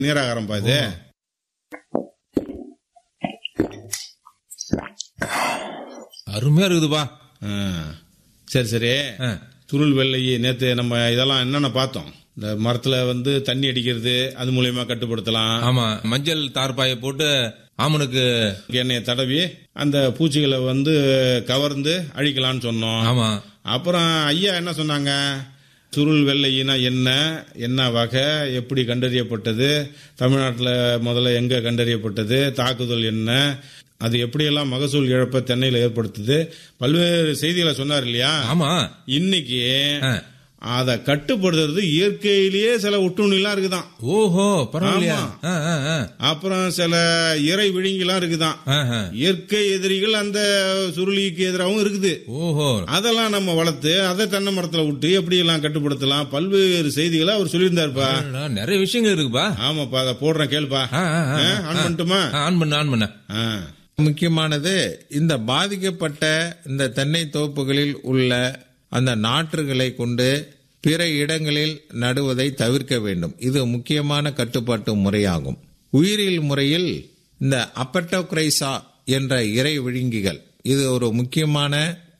நீராகாரம்பா இது அருமையா இருக்குதுப்பா ஆ. சரி சரி ஆ. சுருள் வெள்ளை நேத்து நம்ம இதெல்லாம் என்னென்ன பார்த்தோம் இந்த மரத்துல வந்து தண்ணி அடிக்கிறது அது மூலியமா கட்டுப்படுத்தலாம் ஆமா மஞ்சள் தார்பாயை போட்டு ஆமனுக்கு எண்ணெயை தடவி அந்த பூச்சிகளை வந்து கவர்ந்து அழிக்கலாம்னு சொன்னோம் ஆமா அப்புறம் ஐயா என்ன சொன்னாங்க சுருள் வெள்ளையினா என்ன என்ன வகை எப்படி கண்டறியப்பட்டது தமிழ்நாட்டில் முதல்ல எங்க கண்டறியப்பட்டது தாக்குதல் என்ன அது எப்படியெல்லாம் மகசூல் இழப்பை தென்னையில் ஏற்படுத்துது பல்வேறு செய்திகளை சொன்னார் இல்லையா ஆமா இன்னைக்கு ஆ. அதை கட்டுப்படுத்துறது இயற்கையிலேயே சில ஒட்டுண்ணிலாம் இருக்குதான் ஓஹோ பரவாயில்லையா ஆமா. ஆ, ஆ, ஆ. அப்புறம் சில இறை விழுங்கிலாம் இருக்குதான் ஆஹா. இயற்கை எதிரிகள் அந்த சுருளிக்கு எதிராகவும் இருக்குது ஓஹோ அதெல்லாம் நம்ம வளர்த்து அதை தென்னை மரத்துல விட்டு எப்படி எல்லாம் கட்டுப்படுத்தலாம் பல்வேறு செய்திகளை அவர் சொல்லியிருந்தாருப்பா அடடா, நிறைய விஷயங்கள் இருக்குப்பா ஆமாப்பா அதை போடுறேன் கேளுப்பா ஆ, ஆ, ஆ. ஆ, ஆன் பண்ணட்டுமா ஆ, ஆன் பண்ண ஆன் பண்ண ஆ. முக்கியமானது இந்த பாதிக்கப்பட்ட இந்த தென்னை தோப்புகளில் உள்ள அந்த நாற்றுகளை கொண்டு பிற இடங்களில் நடுவதை தவிர்க்க வேண்டும் இது முக்கியமான கட்டுப்பாட்டு முறையாகும் உயிரியல் முறையில் இந்த அப்பட்டோக்ரைசா என்ற இறை விழுங்கிகள் இது ஒரு முக்கியமான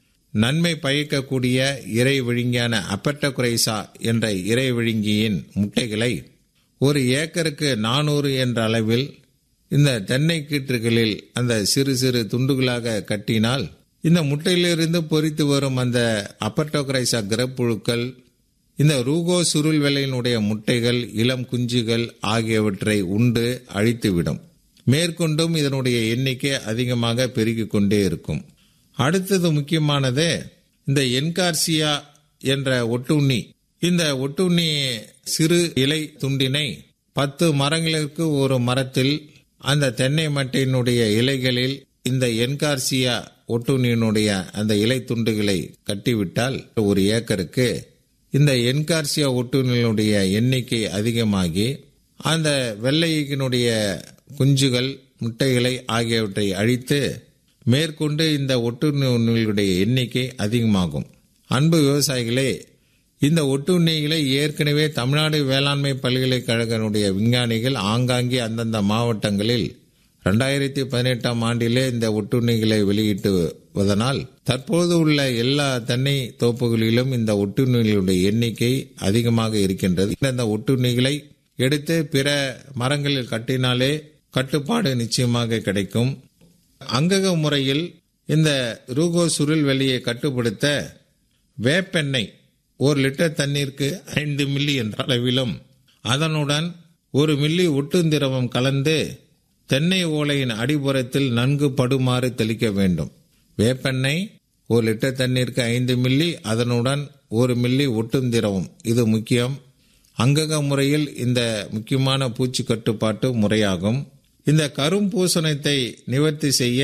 நன்மை பயக்கக்கூடிய இறை விழுங்கியான அப்பட்டோக்ரைசா என்ற இறை விழுங்கியின் முட்டைகளை ஒரு ஏக்கருக்கு நானூறு என்ற அளவில் இந்த தென்னை கீற்றுகளில் அந்த சிறு சிறு துண்டுகளாக கட்டினால் இந்த முட்டையிலிருந்து பொரித்து வரும் அந்த அப்பட்டோக்ரைசா கிரப்புழுக்கள் இந்த ரூகோ சுருள் வெள்ளையினுடைய முட்டைகள் இளம் குஞ்சுகள் ஆகியவற்றை உண்டு அழித்துவிடும் மேற்கொண்டும் இதனுடைய எண்ணிக்கை அதிகமாக பெருகிக் கொண்டே இருக்கும் அடுத்தது முக்கியமானது இந்த என்கார்சியா என்ற ஒட்டுண்ணி இந்த ஒட்டுண்ணி சிறு இலை துண்டினை பத்து மரங்களுக்கு ஒரு மரத்தில் அந்த தென்னை மட்டையினுடைய இலைகளில் இந்த என்கார்சியா ஒட்டுண்ணியினுடைய அந்த இலை துண்டுகளை கட்டிவிட்டால் ஒரு ஏக்கருக்கு இந்த என்கார்சியா ஒட்டுண்ணியினுடைய எண்ணிக்கை அதிகமாகி அந்த வெள்ளையினுடைய குஞ்சுகள் முட்டைகளை ஆகியவற்றை அழித்து மேற்கொண்டு இந்த ஒட்டுண்ணிகளுடைய எண்ணிக்கை அதிகமாகும் அன்பு விவசாயிகளே இந்த ஒட்டுண்ணிகளை ஏற்கனவே தமிழ்நாடு வேளாண்மை பல்கலைக்கழகனுடைய விஞ்ஞானிகள் ஆங்காங்கே அந்தந்த மாவட்டங்களில் ரெண்டாயிரத்தி பதினெட்டாம் ஆண்டிலே இந்த ஒட்டுண்ணிகளை வெளியிட்டுவதனால் தற்போது உள்ள எல்லா தென்னை தோப்புகளிலும் இந்த ஒட்டுண்ணிகளுடைய எண்ணிக்கை அதிகமாக இருக்கின்றது இந்த ஒட்டுண்ணிகளை எடுத்து பிற மரங்களில் கட்டினாலே கட்டுப்பாடு நிச்சயமாக கிடைக்கும் அங்கக முறையில் இந்த ரூகோ சுருள் வெளியை கட்டுப்படுத்த வேப்பெண்ணெய் ஒரு லிட்டர் தண்ணீருக்கு ஐந்து மில்லி என்ற அளவிலும் அதனுடன் ஒரு மில்லி ஒட்டுந்திரவம் கலந்து தென்னை ஓலையின் அடிப்புறத்தில் நன்கு படுமாறு தெளிக்க வேண்டும் வேப்பெண்ணெய் ஒரு லிட்டர் தண்ணீருக்கு ஐந்து மில்லி அதனுடன் ஒரு மில்லி ஒட்டுந்திரவம் இது முக்கியம் அங்கக முறையில் இந்த முக்கியமான பூச்சி கட்டுப்பாட்டு முறையாகும் இந்த கரும்பூசணத்தை நிவர்த்தி செய்ய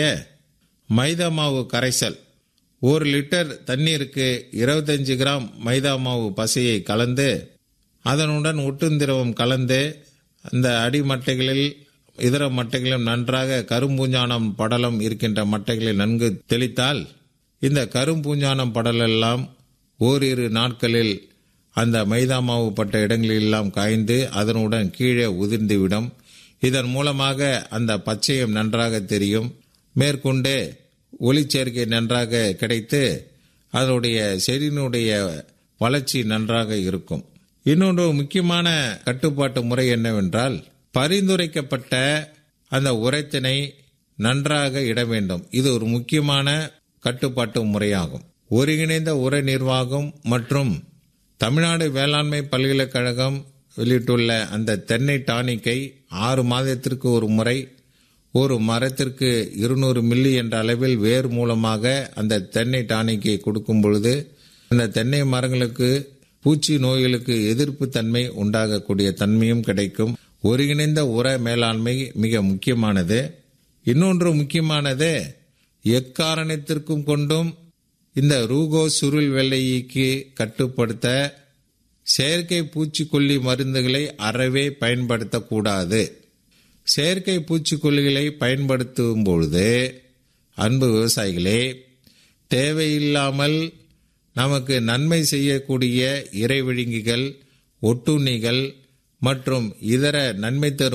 மைதா மாவு கரைசல் ஒரு லிட்டர் தண்ணீருக்கு இருபத்தஞ்சு கிராம் மைதா மாவு பசையை கலந்து அதனுடன் ஒட்டுந்திரவம் கலந்து அந்த அடிமட்டைகளில் இதர மட்டைகளிலும் நன்றாக கரும்பூஞ்சானம் படலம் இருக்கின்ற மட்டைகளை நன்கு தெளித்தால் இந்த கரும்பூஞ்சானம் படலெல்லாம் ஓரிரு நாட்களில் அந்த மைதா மாவு பட்ட இடங்களெல்லாம் காய்ந்து அதனுடன் கீழே உதிர்ந்துவிடும் இதன் மூலமாக அந்த பச்சையம் நன்றாக தெரியும் மேற்கொண்டு ஒளிச்சேர்க்கை நன்றாக கிடைத்து அதனுடைய செடியினுடைய வளர்ச்சி நன்றாக இருக்கும் இன்னொன்று முக்கியமான கட்டுப்பாட்டு முறை என்னவென்றால் பரிந்துரைக்கப்பட்ட அந்த உரத்தினை நன்றாக இட வேண்டும் இது ஒரு முக்கியமான கட்டுப்பாட்டு முறையாகும் ஒருங்கிணைந்த உர நிர்வாகம் மற்றும் தமிழ்நாடு வேளாண்மை பல்கலைக்கழகம் வெளியிட்டுள்ள அந்த தென்னை டானிக்கை ஆறு மாதத்திற்கு ஒரு முறை ஒரு மரத்திற்கு இருநூறு மில்லி என்ற அளவில் வேர் மூலமாக அந்த தென்னை டானிக்கை கொடுக்கும் பொழுது அந்த தென்னை மரங்களுக்கு பூச்சி நோய்களுக்கு எதிர்ப்பு தன்மை உண்டாகக்கூடிய தன்மையும் கிடைக்கும் ஒருங்கிணைந்த உர மேலாண்மை மிக முக்கியமானது இன்னொன்று முக்கியமானது எக்காரணத்திற்கும் கொண்டும் இந்த ரூகோ சுருள் வெள்ளைக்கு கட்டுப்படுத்த செயற்கை பூச்சிக்கொல்லி மருந்துகளை அறவே பயன்படுத்தக்கூடாது செயற்கை பூச்சிக்கொல்லிகளை பயன்படுத்தும் பொழுது அன்பு விவசாயிகளே தேவையில்லாமல் நமக்கு நன்மை செய்யக்கூடிய இறைவிழுங்கிகள் ஒட்டுண்ணிகள் மற்றும் இதர நன்மை தரும்